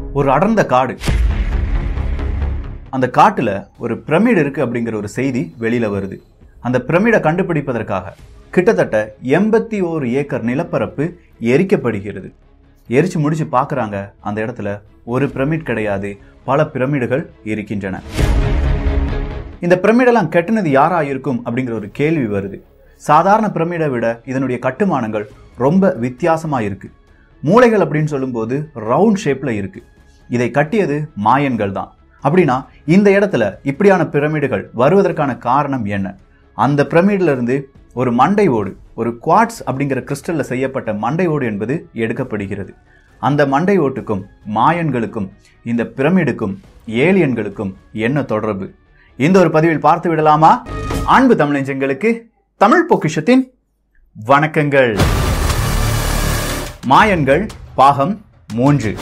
ஒரு அடர்ந்த காடு அந்த காட்டுல ஒரு பிரமிடு இருக்கு அப்படிங்கிற ஒரு செய்தி வெளியில வருது அந்த பிரமிடை கண்டுபிடிப்பதற்காக கிட்டத்தட்ட எண்பத்தி ஓரு ஏக்கர் நிலப்பரப்பு எரிக்கப்படுகிறது எரிச்சு முடிச்சு பார்க்கறாங்க அந்த இடத்துல ஒரு பிரமிட் கிடையாது பல பிரமிடுகள் இருக்கின்றன இந்த பிரமிடெல்லாம் கட்டினது யாரா இருக்கும் அப்படிங்கிற ஒரு கேள்வி வருது சாதாரண பிரமிடை விட இதனுடைய கட்டுமானங்கள் ரொம்ப வித்தியாசமா இருக்கு மூளைகள் அப்படின்னு சொல்லும்போது ரவுண்ட் ஷேப்ல இருக்கு இதை கட்டியது மாயன்கள் தான் அப்படின்னா இந்த இடத்துல இப்படியான பிரமிடுகள் வருவதற்கான காரணம் என்ன அந்த பிரமிட்ல இருந்து ஒரு மண்டை ஓடு ஒரு குவாட்ஸ் அப்படிங்கிற கிறிஸ்டல்ல செய்யப்பட்ட மண்டை ஓடு என்பது எடுக்கப்படுகிறது அந்த மண்டை ஓட்டுக்கும் மாயன்களுக்கும் இந்த பிரமிடுக்கும் ஏலியன்களுக்கும் என்ன தொடர்பு இந்த ஒரு பதிவில் பார்த்து விடலாமா அன்பு தமிழஞ்சங்களுக்கு தமிழ் பொக்கிஷத்தின் வணக்கங்கள் மாயன்கள் பாகம் மூன்று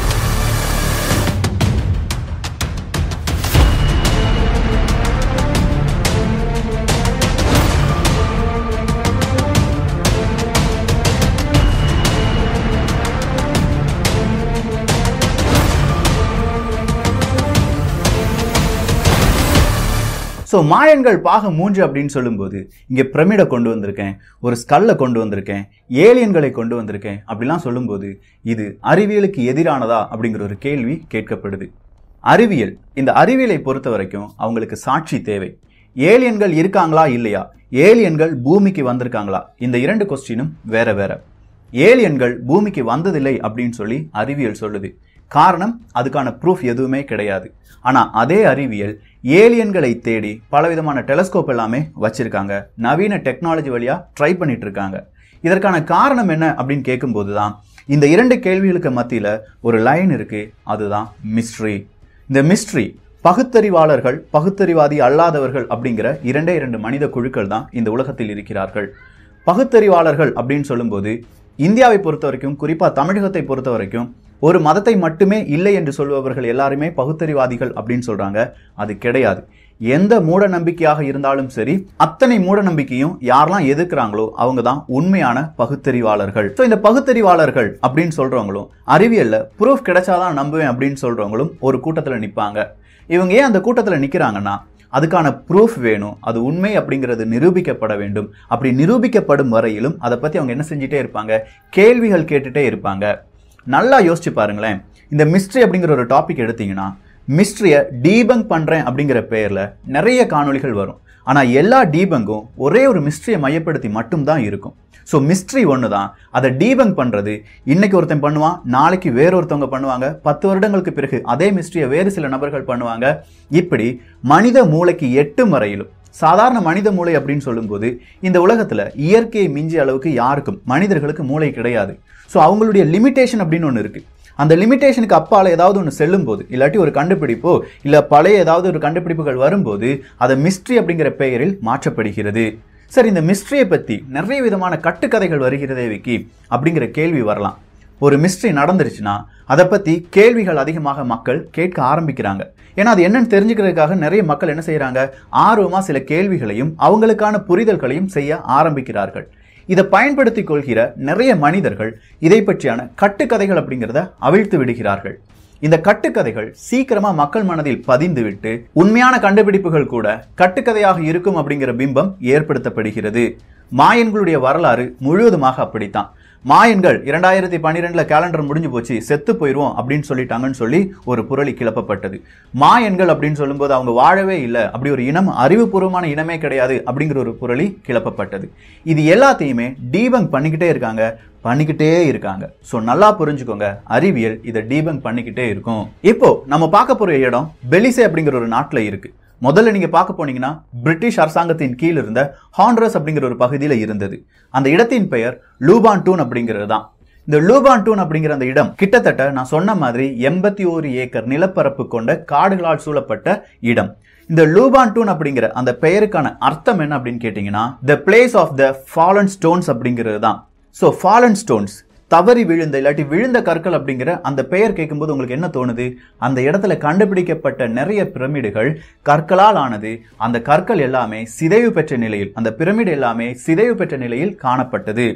ஸோ மாயன்கள் பாகம் மூன்று அப்படின்னு சொல்லும்போது இங்கே பிரமிடை கொண்டு வந்திருக்கேன் ஒரு ஸ்கல்லை கொண்டு வந்திருக்கேன் ஏலியன்களை கொண்டு வந்திருக்கேன் அப்படிலாம் சொல்லும்போது இது அறிவியலுக்கு எதிரானதா அப்படிங்கிற ஒரு கேள்வி கேட்கப்படுது அறிவியல் இந்த அறிவியலை பொறுத்த வரைக்கும் அவங்களுக்கு சாட்சி தேவை ஏலியன்கள் இருக்காங்களா இல்லையா ஏலியன்கள் பூமிக்கு வந்திருக்காங்களா இந்த இரண்டு கொஸ்டினும் வேற வேற ஏலியன்கள் பூமிக்கு வந்ததில்லை அப்படின்னு சொல்லி அறிவியல் சொல்லுது காரணம் அதுக்கான ப்ரூஃப் எதுவுமே கிடையாது ஆனா அதே அறிவியல் ஏலியன்களை தேடி பலவிதமான டெலஸ்கோப் எல்லாமே வச்சிருக்காங்க நவீன டெக்னாலஜி வழியா ட்ரை பண்ணிட்டு இருக்காங்க இதற்கான காரணம் என்ன அப்படின்னு கேட்கும்போது தான் இந்த இரண்டு கேள்விகளுக்கு மத்தியில ஒரு லைன் இருக்கு அதுதான் மிஸ்ட்ரி இந்த மிஸ்ட்ரி பகுத்தறிவாளர்கள் பகுத்தறிவாதி அல்லாதவர்கள் அப்படிங்கிற இரண்டே இரண்டு மனித குழுக்கள் தான் இந்த உலகத்தில் இருக்கிறார்கள் பகுத்தறிவாளர்கள் அப்படின்னு சொல்லும்போது இந்தியாவை பொறுத்த வரைக்கும் குறிப்பா தமிழகத்தை பொறுத்த வரைக்கும் ஒரு மதத்தை மட்டுமே இல்லை என்று சொல்பவர்கள் எல்லாருமே பகுத்தறிவாதிகள் அப்படின்னு சொல்றாங்க அது கிடையாது எந்த மூட நம்பிக்கையாக இருந்தாலும் சரி அத்தனை மூட நம்பிக்கையும் யாரெல்லாம் எதிர்க்கிறாங்களோ அவங்க தான் உண்மையான பகுத்தறிவாளர்கள் ஸோ இந்த பகுத்தறிவாளர்கள் அப்படின்னு சொல்றவங்களும் அறிவியல்ல ப்ரூஃப் கிடைச்சாதான் நம்புவேன் அப்படின்னு சொல்றவங்களும் ஒரு கூட்டத்துல நிப்பாங்க இவங்க ஏன் அந்த கூட்டத்துல நிக்கிறாங்கன்னா அதுக்கான ப்ரூஃப் வேணும் அது உண்மை அப்படிங்கிறது நிரூபிக்கப்பட வேண்டும் அப்படி நிரூபிக்கப்படும் வரையிலும் அதை பத்தி அவங்க என்ன செஞ்சுட்டே இருப்பாங்க கேள்விகள் கேட்டுட்டே இருப்பாங்க நல்லா யோசிச்சு பாருங்களேன் இந்த மிஸ்ட்ரி அப்படிங்கிற ஒரு டாபிக் எடுத்தீங்கன்னா மிஸ்ட்ரியை டீபங்க் பண்றேன் அப்படிங்கிற பெயர்ல நிறைய காணொளிகள் வரும் ஆனா எல்லா டீபங்கும் ஒரே ஒரு மிஸ்ட்ரியை மையப்படுத்தி மட்டும்தான் இருக்கும் ஸோ மிஸ்ட்ரி ஒன்று தான் அதை டீபங்க் பண்ணுறது இன்னைக்கு ஒருத்தன் பண்ணுவான் நாளைக்கு வேறொருத்தவங்க பண்ணுவாங்க பத்து வருடங்களுக்கு பிறகு அதே மிஸ்ட்ரியை வேறு சில நபர்கள் பண்ணுவாங்க இப்படி மனித மூளைக்கு எட்டு வரையிலும் சாதாரண மனித மூளை அப்படின்னு சொல்லும்போது இந்த உலகத்துல இயற்கையை மிஞ்சிய அளவுக்கு யாருக்கும் மனிதர்களுக்கு மூளை கிடையாது ஸோ அவங்களுடைய லிமிட்டேஷன் அப்படின்னு ஒன்று இருக்கு அந்த லிமிட்டேஷனுக்கு அப்பால ஏதாவது ஒன்று செல்லும் போது இல்லாட்டி ஒரு கண்டுபிடிப்போ இல்ல பழைய ஏதாவது ஒரு கண்டுபிடிப்புகள் வரும்போது அதை மிஸ்ட்ரி அப்படிங்கிற பெயரில் மாற்றப்படுகிறது சரி இந்த மிஸ்ட்ரியை பத்தி நிறைய விதமான கட்டுக்கதைகள் வருகிறதே விக்கி அப்படிங்கிற கேள்வி வரலாம் ஒரு மிஸ்ட்ரி நடந்துருச்சுன்னா அதை பத்தி கேள்விகள் அதிகமாக மக்கள் கேட்க ஆரம்பிக்கிறாங்க ஏன்னா அது என்னன்னு தெரிஞ்சுக்கிறதுக்காக நிறைய மக்கள் என்ன செய்யறாங்க ஆர்வமா சில கேள்விகளையும் அவங்களுக்கான புரிதல்களையும் செய்ய ஆரம்பிக்கிறார்கள் இதை பயன்படுத்திக் கொள்கிற நிறைய மனிதர்கள் இதை பற்றியான கட்டுக்கதைகள் அப்படிங்கிறத அவிழ்த்து விடுகிறார்கள் இந்த கட்டுக்கதைகள் சீக்கிரமா மக்கள் மனதில் பதிந்துவிட்டு உண்மையான கண்டுபிடிப்புகள் கூட கட்டுக்கதையாக இருக்கும் அப்படிங்கிற பிம்பம் ஏற்படுத்தப்படுகிறது மாயன்களுடைய வரலாறு முழுவதுமாக அப்படித்தான் மாயன்கள் இரண்டாயிரத்தி பன்னிரெண்டுல கேலண்டர் முடிஞ்சு போச்சு செத்து போயிடுவோம் அப்படின்னு சொல்லிட்டாங்கன்னு சொல்லி ஒரு புரளி கிளப்பப்பட்டது மாயன்கள் அப்படின்னு சொல்லும்போது அவங்க வாழவே இல்லை அப்படி ஒரு இனம் அறிவுபூர்வமான இனமே கிடையாது அப்படிங்கிற ஒரு புரளி கிளப்பப்பட்டது இது எல்லாத்தையுமே டீபங்க் பண்ணிக்கிட்டே இருக்காங்க பண்ணிக்கிட்டே இருக்காங்க ஸோ நல்லா புரிஞ்சுக்கோங்க அறிவியல் இதை டீபங்க் பண்ணிக்கிட்டே இருக்கும் இப்போ நம்ம பார்க்க போற இடம் பெலிசே அப்படிங்கிற ஒரு நாட்டில் இருக்கு முதல்ல நீங்க பார்க்க போனீங்கன்னா பிரிட்டிஷ் அரசாங்கத்தின் கீழ் இருந்த ஹாண்ட்ரஸ் அப்படிங்கிற ஒரு பகுதியில் இருந்தது அந்த இடத்தின் பெயர் லூபான் டூன் அப்படிங்கிறது தான் இந்த லூபான் டூன் அப்படிங்கிற அந்த இடம் கிட்டத்தட்ட நான் சொன்ன மாதிரி எண்பத்தி ஒரு ஏக்கர் நிலப்பரப்பு கொண்ட காடுகளால் சூழப்பட்ட இடம் இந்த லூபான் டூன் அப்படிங்கிற அந்த பெயருக்கான அர்த்தம் என்ன அப்படின்னு கேட்டீங்கன்னா the place of the fallen stones அப்படிங்கிறது தான் ஸோ ஃபாலன் ஸ்டோன்ஸ் தவறி விழுந்த இல்லாட்டி விழுந்த கற்கள் அப்படிங்கிற அந்த பெயர் கேட்கும்போது உங்களுக்கு என்ன தோணுது அந்த இடத்துல கண்டுபிடிக்கப்பட்ட நிறைய பிரமிடுகள் கற்களால் ஆனது அந்த கற்கள் எல்லாமே சிதைவு பெற்ற நிலையில் அந்த பிரமிடு எல்லாமே சிதைவு பெற்ற நிலையில் காணப்பட்டது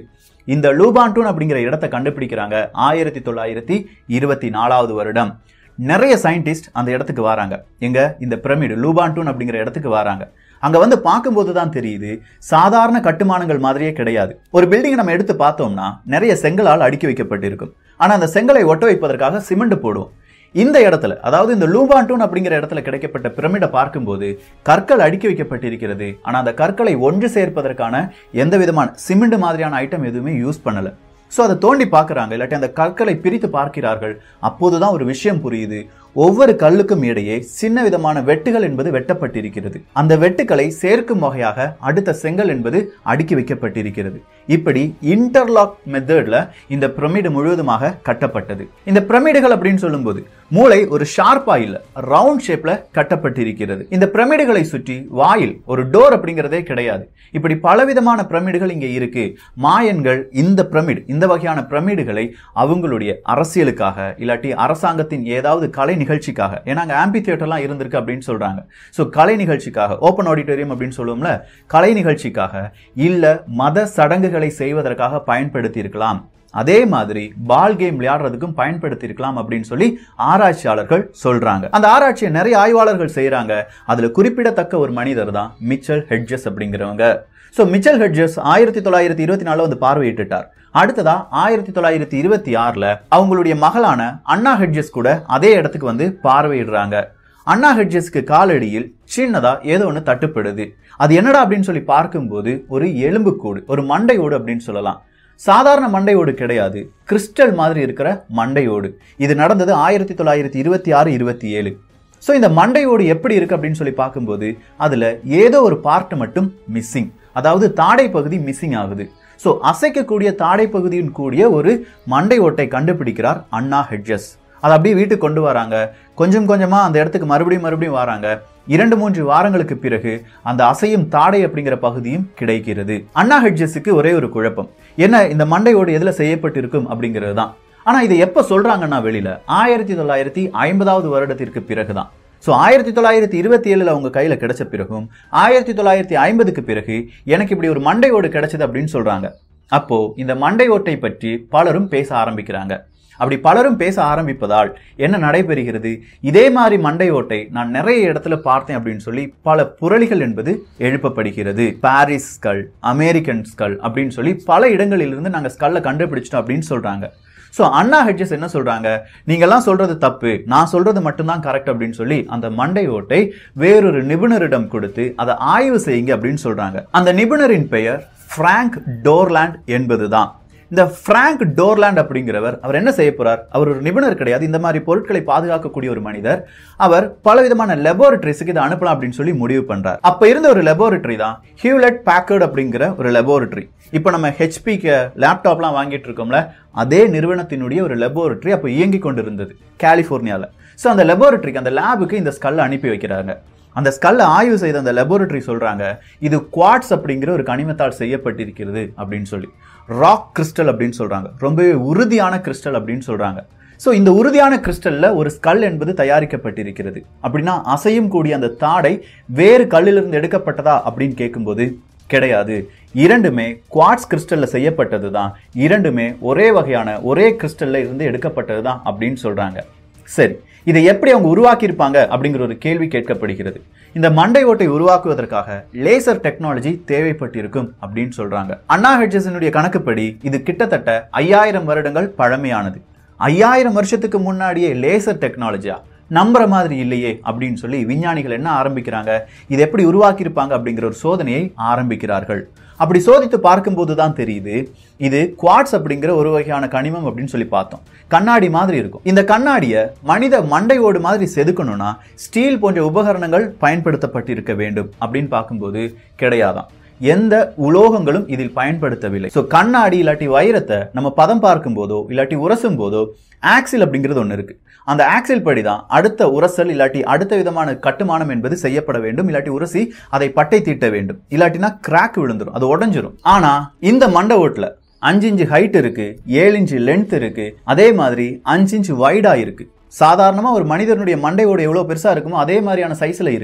இந்த லூபான்டூன் அப்படிங்கிற இடத்தை கண்டுபிடிக்கிறாங்க ஆயிரத்தி தொள்ளாயிரத்தி இருபத்தி நாலாவது வருடம் நிறைய சயின்டிஸ்ட் அந்த இடத்துக்கு வராங்க எங்க இந்த பிரமிடு லூபான்டூன் அப்படிங்கிற இடத்துக்கு வராங்க அங்க வந்து பார்க்கும்போது தான் தெரியுது சாதாரண கட்டுமானங்கள் மாதிரியே கிடையாது ஒரு பில்டிங் நம்ம எடுத்து பார்த்தோம்னா நிறைய செங்கலால் அடுக்கி வைக்கப்பட்டிருக்கும் ஆனா அந்த செங்கலை ஒட்ட வைப்பதற்காக சிமெண்ட் போடுவோம் இந்த இடத்துல அதாவது இந்த லூபான்டூன் அப்படிங்கிற இடத்துல கிடைக்கப்பட்ட பிரமிடை பார்க்கும்போது கற்கள் அடுக்கி வைக்கப்பட்டிருக்கிறது ஆனா அந்த கற்களை ஒன்று சேர்ப்பதற்கான எந்த விதமான சிமெண்ட் மாதிரியான ஐட்டம் எதுவுமே யூஸ் பண்ணல ஸோ அதை தோண்டி பார்க்குறாங்க இல்லாட்டி அந்த கற்களை பிரித்து பார்க்கிறார்கள் அப்போதுதான் ஒரு விஷயம் புரியுது ஒவ்வொரு கல்லுக்கும் இடையே சின்ன விதமான வெட்டுகள் என்பது வெட்டப்பட்டிருக்கிறது அந்த வெட்டுக்களை சேர்க்கும் வகையாக அடுத்த செங்கல் என்பது அடுக்கி வைக்கப்பட்டிருக்கிறது இப்படி இன்டர்லாக் மெத்தட்ல இந்த பிரமிடு முழுவதுமாக கட்டப்பட்டது இந்த பிரமிடுகள் அப்படின்னு சொல்லும்போது மூளை ஒரு ஷார்ப்பா இல்ல ரவுண்ட் ஷேப்ல கட்டப்பட்டிருக்கிறது இந்த பிரமிடுகளை சுற்றி வாயில் ஒரு டோர் அப்படிங்கிறதே கிடையாது இப்படி பலவிதமான பிரமிடுகள் இங்க இருக்கு மாயன்கள் இந்த பிரமிடு இந்த வகையான பிரமிடுகளை அவங்களுடைய அரசியலுக்காக இல்லாட்டி அரசாங்கத்தின் ஏதாவது கலை நிகழ்ச்சிக்காக ஏன்னா அங்க ஆம்பி தியேட்டர்லாம் இருந்திருக்கு அப்படின்னு சொல்றாங்க ஸோ கலை நிகழ்ச்சிக்காக ஓப்பன் ஆடிட்டோரியம் அப்படின்னு சொல்லுவோம்ல கலை நிகழ்ச்சிக்காக இல்ல மத சடங்குகளை செய்வதற்காக பயன்படுத்தி இருக்கலாம் அதே மாதிரி பால் கேம் விளையாடுறதுக்கும் பயன்படுத்தி இருக்கலாம் அப்படின்னு சொல்லி ஆராய்ச்சியாளர்கள் சொல்றாங்க அந்த ஆராய்ச்சியை நிறைய ஆய்வாளர்கள் செய்யறாங்க அதுல குறிப்பிடத்தக்க ஒரு மனிதர் தான் மிச்சல் ஹெட்ஜஸ் அப்படிங்கிறவங்க ஸோ மிச்சல் ஹெட்ஜஸ் ஆயிரத்தி தொள்ளாயிரத்தி இருபத்தி நாலுல வந்து பார்வையிட்டுட்டார் அடுத்ததா ஆயிரத்தி தொள்ளாயிரத்தி இருபத்தி ஆறுல அவங்களுடைய மகளான அண்ணா ஹெட்ஜஸ் கூட அதே இடத்துக்கு வந்து பார்வையிடுறாங்க அண்ணா ஹெட்ஜஸ்க்கு காலடியில் சின்னதா ஏதோ ஒன்று தட்டுப்படுது அது என்னடா அப்படின்னு சொல்லி பார்க்கும்போது ஒரு எலும்புக்கூடு ஒரு மண்டையோடு அப்படின்னு சொல்லலாம் சாதாரண மண்டையோடு கிடையாது கிறிஸ்டல் மாதிரி இருக்கிற மண்டையோடு இது நடந்தது ஆயிரத்தி தொள்ளாயிரத்தி இருபத்தி ஆறு இருபத்தி ஏழு ஸோ இந்த மண்டையோடு எப்படி இருக்கு அப்படின்னு சொல்லி பார்க்கும்போது அதுல ஏதோ ஒரு பார்ட் மட்டும் மிஸ்ஸிங் அதாவது தாடை பகுதி மிஸ்ஸிங் ஆகுது ஸோ அசைக்கக்கூடிய தாடை பகுதியின் கூடிய ஒரு மண்டை ஓட்டை கண்டுபிடிக்கிறார் அண்ணா ஹெட்ஜஸ் அதை அப்படியே வீட்டுக்கு கொண்டு வராங்க கொஞ்சம் கொஞ்சமா அந்த இடத்துக்கு மறுபடியும் மறுபடியும் வராங்க இரண்டு மூன்று வாரங்களுக்கு பிறகு அந்த அசையும் தாடை அப்படிங்கிற பகுதியும் கிடைக்கிறது அண்ணா ஹெட்ஜஸுக்கு ஒரே ஒரு குழப்பம் என்ன இந்த மண்டையோடு எதுல செய்யப்பட்டிருக்கும் அப்படிங்கிறது தான் ஆனா இதை எப்ப சொல்றாங்கன்னா வெளியில ஆயிரத்தி தொள்ளாயிரத்தி ஐம்பதாவது வருடத்திற்கு பிறகுதான் ஸோ ஆயிரத்தி தொள்ளாயிரத்தி இருபத்தி ஏழுல அவங்க கையில கிடைச்ச பிறகும் ஆயிரத்தி தொள்ளாயிரத்தி ஐம்பதுக்கு பிறகு எனக்கு இப்படி ஒரு மண்டையோடு கிடைச்சது அப்படின்னு சொல்றாங்க அப்போ இந்த மண்டை ஓட்டை பற்றி பலரும் பேச ஆரம்பிக்கிறாங்க அப்படி பலரும் பேச ஆரம்பிப்பதால் என்ன நடைபெறுகிறது இதே மாதிரி மண்டை ஓட்டை நான் நிறைய இடத்துல பார்த்தேன் அப்படின்னு சொல்லி பல புரளிகள் என்பது எழுப்பப்படுகிறது பாரிஸ் ஸ்கல் அமெரிக்கன் ஸ்கல் அப்படின்னு சொல்லி பல இடங்களிலிருந்து நாங்கள் ஸ்கல்லை கண்டுபிடிச்சிட்டோம் அப்படின்னு சொல்றாங்க ஸோ அண்ணா ஹெட்ஜஸ் என்ன சொல்றாங்க நீங்கெல்லாம் சொல்றது தப்பு நான் சொல்றது மட்டும்தான் கரெக்ட் அப்படின்னு சொல்லி அந்த மண்டை ஓட்டை வேறொரு நிபுணரிடம் கொடுத்து அதை ஆய்வு செய்யுங்க அப்படின்னு சொல்றாங்க அந்த நிபுணரின் பெயர் பிராங்க் டோர்லாண்ட் என்பதுதான் இந்த பிராங்க் டோர்லாண்ட் அப்படிங்கிறவர் அவர் என்ன செய்ய போறார் அவர் ஒரு நிபுணர் கிடையாது இந்த மாதிரி பொருட்களை பாதுகாக்கக்கூடிய ஒரு மனிதர் அவர் பலவிதமான லெபோரட்டரிஸுக்கு இதை அனுப்பலாம் அப்படின்னு சொல்லி முடிவு பண்றார் அப்ப இருந்த ஒரு லெபோரட்டரி தான் ஹியூலட் பேக்கர்ட் அப்படிங்கிற ஒரு லெபோரட்டரி இப்போ நம்ம ஹெச்பிக்கு லேப்டாப்லாம் வாங்கிட்டு இருக்கோம்ல அதே நிறுவனத்தினுடைய ஒரு லெபோரட்டரி அப்போ இயங்கி கொண்டு இருந்தது கலிஃபோர்னியாவில் ஸோ அந்த லெபோரட்டரிக்கு அந்த லேபுக்கு இந்த ஸ்கல்லை அனுப்பி வைக்கிறாங்க அந்த ஸ்கல்லை ஆய்வு செய்த அந்த லெபோரட்டரி சொல்றாங்க இது குவாட்ஸ் அப்படிங்கிற ஒரு கனிமத்தால் செய்யப்பட்டிருக்கிறது அப்படின்னு சொல்லி ராக் கிறிஸ்டல் அப்படின்னு சொல்றாங்க ரொம்பவே உறுதியான கிறிஸ்டல் அப்படின்னு சொல்றாங்க ஸோ இந்த உறுதியான கிறிஸ்டல்ல ஒரு ஸ்கல் என்பது தயாரிக்கப்பட்டிருக்கிறது அப்படின்னா அசையும் கூடிய அந்த தாடை வேறு கல்லிலிருந்து எடுக்கப்பட்டதா அப்படின்னு கேட்கும்போது கிடையாது இரண்டுமே குவாட்ஸ் கிறிஸ்டல்ல செய்யப்பட்டது தான் இரண்டுமே ஒரே வகையான ஒரே கிறிஸ்டல்ல இருந்து எடுக்கப்பட்டது தான் அப்படின்னு சொல்றாங்க சரி இதை எப்படி அவங்க உருவாக்கியிருப்பாங்க அப்படிங்கிற ஒரு கேள்வி கேட்கப்படுகிறது இந்த மண்டை ஓட்டை உருவாக்குவதற்காக லேசர் டெக்னாலஜி தேவைப்பட்டிருக்கும் அப்படின்னு சொல்றாங்க அண்ணா ஹெட்ஜஸினுடைய கணக்குப்படி இது கிட்டத்தட்ட ஐயாயிரம் வருடங்கள் பழமையானது ஐயாயிரம் வருஷத்துக்கு முன்னாடியே லேசர் டெக்னாலஜியா நம்புற மாதிரி இல்லையே அப்படின்னு சொல்லி விஞ்ஞானிகள் என்ன ஆரம்பிக்கிறாங்க இது எப்படி உருவாக்கியிருப்பாங்க அப்படிங்கிற ஒரு சோதனையை ஆரம்பிக்கிறார்கள் அப்படி சோதித்து பார்க்கும்போது தான் தெரியுது இது குவாட்ஸ் அப்படிங்கிற ஒரு வகையான கனிமம் அப்படின்னு சொல்லி பார்த்தோம் கண்ணாடி மாதிரி இருக்கும் இந்த கண்ணாடியை மனித மண்டையோடு மாதிரி செதுக்கணும்னா ஸ்டீல் போன்ற உபகரணங்கள் பயன்படுத்தப்பட்டிருக்க வேண்டும் அப்படின்னு பார்க்கும்போது கிடையாதான் எந்த உலோகங்களும் இதில் பயன்படுத்தவில்லை ஸோ கண்ணாடி இல்லாட்டி வைரத்தை நம்ம பதம் பார்க்கும் போதோ இல்லாட்டி உரசும் போதோ ஆக்சில் அப்படிங்கிறது ஒன்று இருக்கு அந்த ஆக்சில் படி தான் அடுத்த உரசல் இல்லாட்டி அடுத்த விதமான கட்டுமானம் என்பது செய்யப்பட வேண்டும் இல்லாட்டி உரசி அதை பட்டை தீட்ட வேண்டும் இல்லாட்டினா கிராக் விழுந்துரும் அது உடஞ்சிரும் ஆனா இந்த மண்டை ஓட்டுல அஞ்சு இன்ச்சு ஹைட் இருக்கு ஏழு இன்ச்சு லென்த் இருக்கு அதே மாதிரி அஞ்சு இன்ச்சு வைடா இருக்கு சாதாரணமா ஒரு மனிதனுடைய மண்டையோட எவ்வளவு பெருசா இருக்குமோ அதே மாதிரியான சைஸ்ல இருக்கு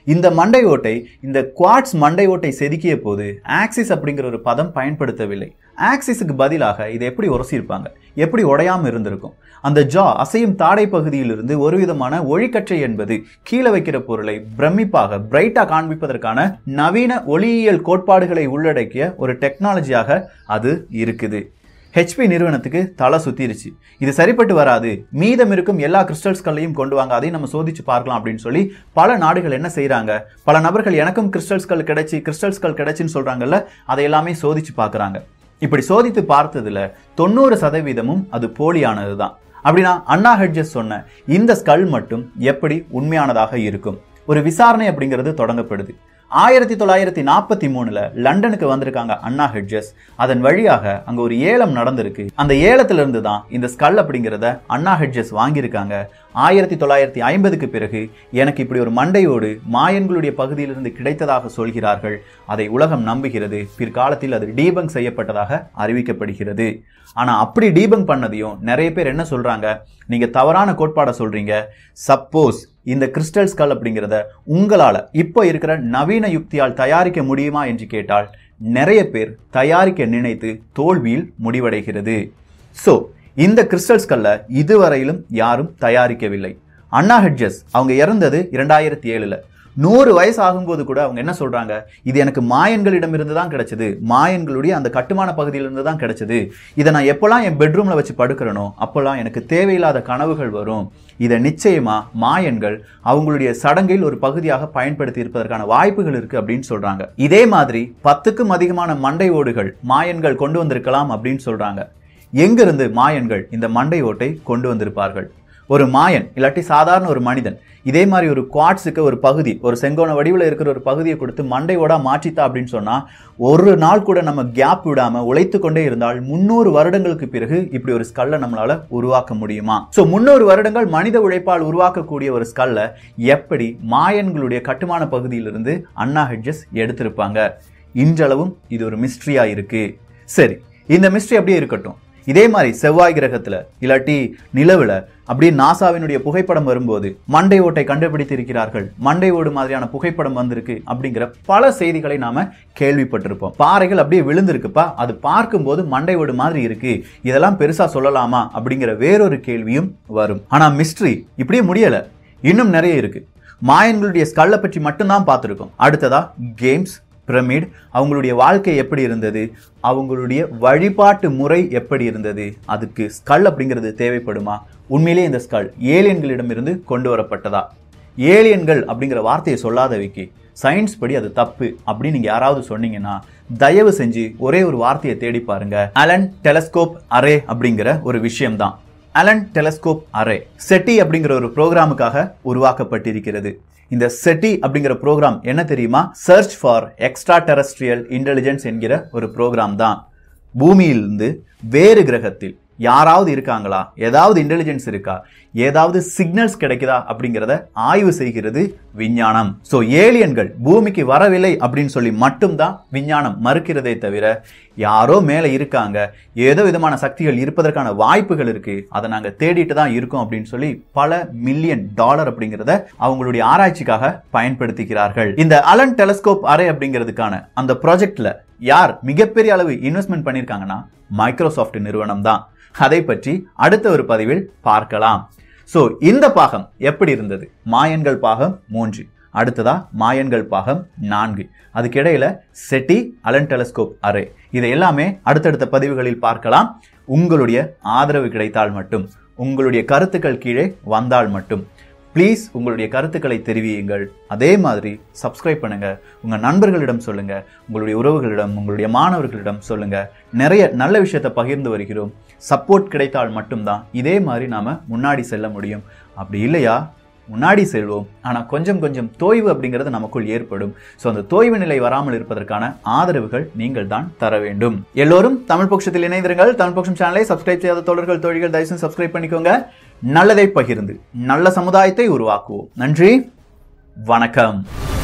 இந்த மண்டை ஓட்டை இந்த குவாட்ஸ் மண்டை ஓட்டை செதுக்கிய போது ஆக்சிஸ் அப்படிங்கிற ஒரு பதம் பயன்படுத்தவில்லை ஆக்சிஸுக்கு பதிலாக இதை எப்படி உரசியிருப்பாங்க எப்படி உடையாம இருந்திருக்கும் அந்த ஜா அசையும் தாடை பகுதியிலிருந்து ஒரு விதமான ஒளிக்கற்றை என்பது கீழே வைக்கிற பொருளை பிரமிப்பாக பிரைட்டா காண்பிப்பதற்கான நவீன ஒளியியல் கோட்பாடுகளை உள்ளடக்கிய ஒரு டெக்னாலஜியாக அது இருக்குது ஹெச்பி நிறுவனத்துக்கு தலை சுத்திருச்சு இது சரிப்பட்டு வராது மீதம் இருக்கும் எல்லா கிறிஸ்டல்ஸ்களையும் கொண்டு வாங்க அதையும் நம்ம சோதிச்சு பார்க்கலாம் அப்படின்னு சொல்லி பல நாடுகள் என்ன செய்றாங்க பல நபர்கள் எனக்கும் கிறிஸ்டல்ஸ்கள் கிடைச்சி கிறிஸ்டல்ஸ்கள் கிடைச்சுன்னு சொல்றாங்கல்ல அதை எல்லாமே சோதிச்சு பார்க்கறாங்க இப்படி சோதித்து பார்த்ததுல தொண்ணூறு சதவீதமும் அது போலியானது தான் அப்படின்னா அண்ணா ஹெட்ஜஸ் சொன்ன இந்த ஸ்கல் மட்டும் எப்படி உண்மையானதாக இருக்கும் ஒரு விசாரணை அப்படிங்கிறது தொடங்கப்படுது ஆயிரத்தி தொள்ளாயிரத்தி நாற்பத்தி மூணுல லண்டனுக்கு வந்திருக்காங்க அண்ணா ஹெட்ஜஸ் அதன் வழியாக அங்க ஒரு ஏலம் நடந்திருக்கு அந்த ஏலத்துல இருந்து தான் இந்த ஸ்கல் அப்படிங்கிறத அண்ணா ஹெட்ஜஸ் வாங்கியிருக்காங்க ஆயிரத்தி தொள்ளாயிரத்தி ஐம்பதுக்கு பிறகு எனக்கு இப்படி ஒரு மண்டையோடு மாயன்களுடைய பகுதியிலிருந்து கிடைத்ததாக சொல்கிறார்கள் அதை உலகம் நம்புகிறது பிற்காலத்தில் அது டீபங்க் செய்யப்பட்டதாக அறிவிக்கப்படுகிறது ஆனா அப்படி டீபங்க் பண்ணதையும் நிறைய பேர் என்ன சொல்றாங்க நீங்க தவறான கோட்பாடை சொல்றீங்க சப்போஸ் இந்த கிறிஸ்டல் ஸ்கல் அப்படிங்கிறத உங்களால இப்போ இருக்கிற நவீன யுக்தியால் தயாரிக்க முடியுமா என்று கேட்டால் நிறைய பேர் தயாரிக்க நினைத்து தோல்வியில் முடிவடைகிறது ஸோ இந்த கிறிஸ்டல் ஸ்கல்ல இதுவரையிலும் யாரும் தயாரிக்கவில்லை அண்ணா ஹெட்ஜஸ் அவங்க இறந்தது இரண்டாயிரத்தி ஏழுல நூறு வயசு ஆகும்போது கூட அவங்க என்ன சொல்றாங்க இது எனக்கு மாயன்களிடமிருந்து தான் கிடைச்சது மாயன்களுடைய அந்த கட்டுமான பகுதியிலிருந்து தான் கிடைச்சது இதை நான் எப்போல்லாம் என் பெட்ரூம்ல வச்சு படுக்கிறனோ அப்போல்லாம் எனக்கு தேவையில்லாத கனவுகள் வரும் இதை நிச்சயமா மாயன்கள் அவங்களுடைய சடங்கில் ஒரு பகுதியாக பயன்படுத்தி இருப்பதற்கான வாய்ப்புகள் இருக்கு அப்படின்னு சொல்றாங்க இதே மாதிரி பத்துக்கும் அதிகமான மண்டை ஓடுகள் மாயன்கள் கொண்டு வந்திருக்கலாம் அப்படின்னு சொல்றாங்க எங்கிருந்து மாயன்கள் இந்த மண்டை ஓட்டை கொண்டு வந்திருப்பார்கள் ஒரு மாயன் இல்லாட்டி சாதாரண ஒரு மனிதன் இதே மாதிரி ஒரு குவாட்ஸுக்கு ஒரு பகுதி ஒரு செங்கோண வடிவில் இருக்கிற ஒரு பகுதியை கொடுத்து மண்டையோட மாற்றித்தா அப்படின்னு சொன்னா ஒரு நாள் கூட நம்ம கேப் விடாம உழைத்து கொண்டே இருந்தால் முன்னூறு வருடங்களுக்கு பிறகு இப்படி ஒரு ஸ்கல்லை நம்மளால உருவாக்க முடியுமா ஸோ முன்னூறு வருடங்கள் மனித உழைப்பால் உருவாக்கக்கூடிய ஒரு ஸ்கல்லை எப்படி மாயன்களுடைய கட்டுமான பகுதியிலிருந்து அண்ணா ஹெட்ஜஸ் எடுத்திருப்பாங்க இன்றளவும் இது ஒரு மிஸ்ட்ரியா இருக்கு சரி இந்த மிஸ்ட்ரி அப்படியே இருக்கட்டும் இதே மாதிரி செவ்வாய் கிரகத்துல இல்லாட்டி நிலவுல அப்படியே நாசாவினுடைய புகைப்படம் வரும்போது மண்டை ஓட்டை கண்டுபிடித்து இருக்கிறார்கள் மண்டை ஓடு மாதிரியான புகைப்படம் வந்திருக்கு அப்படிங்கிற பல செய்திகளை நாம கேள்விப்பட்டிருப்போம் பாறைகள் அப்படியே விழுந்திருக்குப்பா அது பார்க்கும்போது மண்டை ஓடு மாதிரி இருக்கு இதெல்லாம் பெருசா சொல்லலாமா அப்படிங்கிற வேறொரு கேள்வியும் வரும் ஆனா மிஸ்ட்ரி இப்படியே முடியல இன்னும் நிறைய இருக்கு மாயன்களுடைய ஸ்கல்லை பற்றி மட்டும்தான் பார்த்துருக்கோம் அடுத்ததா கேம்ஸ் பிரமிட் அவங்களுடைய வாழ்க்கை எப்படி இருந்தது அவங்களுடைய வழிபாட்டு முறை எப்படி இருந்தது அதுக்கு ஸ்கல் அப்படிங்கிறது தேவைப்படுமா உண்மையிலேயே இந்த ஸ்கல் ஏலியன்களிடமிருந்து கொண்டு வரப்பட்டதா ஏலியன்கள் அப்படிங்கிற வார்த்தையை சொல்லாத விக்கி சயின்ஸ் படி அது தப்பு அப்படின்னு நீங்க யாராவது சொன்னீங்கன்னா தயவு செஞ்சு ஒரே ஒரு வார்த்தையை தேடி பாருங்க அலன் டெலஸ்கோப் அரே அப்படிங்கிற ஒரு விஷயம்தான் அலன் டெலஸ்கோப் அரே செட்டி அப்படிங்கிற ஒரு ப்ரோக்ராமுக்காக உருவாக்கப்பட்டிருக்கிறது இந்த செட்டி அப்படிங்கிற ப்ரோக்ராம் என்ன தெரியுமா search for extraterrestrial intelligence என்கிற ஒரு ப்ரோக்ராம் தான் பூமியிலிருந்து வேறு கிரகத்தில் யாராவது இருக்காங்களா ஏதாவது இன்டெலிஜென்ஸ் இருக்கா ஏதாவது சிக்னல்ஸ் கிடைக்குதா அப்படிங்கிறத ஆய்வு செய்கிறது விஞ்ஞானம் ஸோ ஏலியன்கள் பூமிக்கு வரவில்லை அப்படின்னு சொல்லி மட்டும்தான் விஞ்ஞானம் மறுக்கிறதே தவிர யாரோ மேலே இருக்காங்க ஏதோ விதமான சக்திகள் இருப்பதற்கான வாய்ப்புகள் இருக்கு அதை நாங்கள் தேடிட்டு தான் இருக்கோம் அப்படின்னு சொல்லி பல மில்லியன் டாலர் அப்படிங்கிறத அவங்களுடைய ஆராய்ச்சிக்காக பயன்படுத்திக்கிறார்கள் இந்த அலன் டெலஸ்கோப் அரே அப்படிங்கிறதுக்கான அந்த ப்ராஜெக்ட்ல யார் மிகப்பெரிய அளவு இன்வெஸ்ட்மெண்ட் பண்ணியிருக்காங்கன்னா மைக்ரோசாஃப்ட் நிறுவனம் தான் அதை பற்றி அடுத்த ஒரு பதிவில் பார்க்கலாம் ஸோ இந்த பாகம் எப்படி இருந்தது மாயன்கள் பாகம் மூன்று அடுத்ததா மாயன்கள் பாகம் நான்கு அதுக்கிடையில செட்டி அலன் டெலஸ்கோப் அரே இதை எல்லாமே அடுத்தடுத்த பதிவுகளில் பார்க்கலாம் உங்களுடைய ஆதரவு கிடைத்தால் மட்டும் உங்களுடைய கருத்துக்கள் கீழே வந்தால் மட்டும் ப்ளீஸ் உங்களுடைய கருத்துக்களை தெரிவியுங்கள் அதே மாதிரி சப்ஸ்கிரைப் பண்ணுங்க உங்க நண்பர்களிடம் சொல்லுங்க உங்களுடைய உறவுகளிடம் உங்களுடைய மாணவர்களிடம் சொல்லுங்க நிறைய நல்ல விஷயத்தை பகிர்ந்து வருகிறோம் சப்போர்ட் கிடைத்தால் மட்டும்தான் இதே மாதிரி நாம முன்னாடி செல்ல முடியும் அப்படி இல்லையா முன்னாடி செல்வோம் ஆனால் கொஞ்சம் கொஞ்சம் தோய்வு அப்படிங்கிறது நமக்குள் ஏற்படும் ஸோ அந்த தோய்வு நிலை வராமல் இருப்பதற்கான ஆதரவுகள் நீங்கள் தான் தர வேண்டும் எல்லோரும் தமிழ் பட்சத்தில் இணைந்திருங்கள் தமிழ் பட்சம் சேனலை சப்ஸ்கிரைப் செய்யாத தோழர்கள் தோழிகள் தயவுசெய்து சப்ஸ்கிரைப் பண்ணிக்கோங்க நல்லதை பகிர்ந்து நல்ல சமுதாயத்தை உருவாக்குவோம் நன்றி வணக்கம்